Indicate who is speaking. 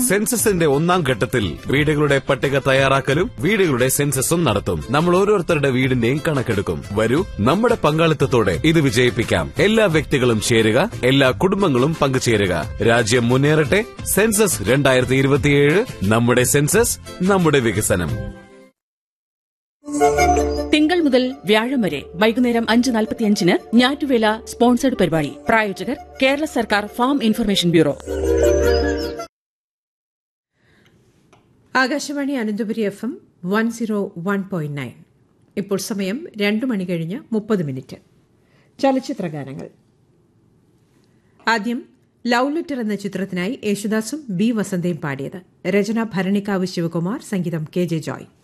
Speaker 1: സെൻസസിന്റെ ഒന്നാം ഘട്ടത്തിൽ വീടുകളുടെ പട്ടിക തയ്യാറാക്കലും വീടുകളുടെ സെൻസസും നടത്തും നമ്മൾ ഓരോരുത്തരുടെ വീടിന്റെയും കണക്കെടുക്കും വരൂ നമ്മുടെ പങ്കാളിത്തത്തോടെ ഇത് വിജയിപ്പിക്കാം എല്ലാ വ്യക്തികളും ചേരുക എല്ലാ കുടുംബങ്ങളും പങ്കുചേരുക രാജ്യം മുന്നേറട്ടെ സെൻസസ് രണ്ടായിരത്തി ഇരുപത്തിയേഴ് നമ്മുടെ സെൻസസ് നമ്മുടെ വികസനം
Speaker 2: തിങ്കൾ മുതൽ വ്യാഴം വരെ വൈകുന്നേരം അഞ്ച് നാൽപ്പത്തിയഞ്ചിന് ഞാറ്റുവേല സ്പോൺസർഡ് പരിപാടി പ്രായോജകർ കേരള സർക്കാർ farm information bureau
Speaker 3: Akashvani Ananthapuri F M one zero one point nine ഇപ്പോൾ സമയം രണ്ട് മണി കഴിഞ്ഞ് മുപ്പത് മിനിറ്റ് ചലച്ചിത്ര ഗാനങ്ങൾ ആദ്യം ലവ് ലെറ്റർ എന്ന ചിത്രത്തിനായി യേശുദാസും ബി വസന്തയും പാടിയത് രചന ഭരണിക്കാവ് ശിവകുമാർ സംഗീതം കെ ജെ ജോയ്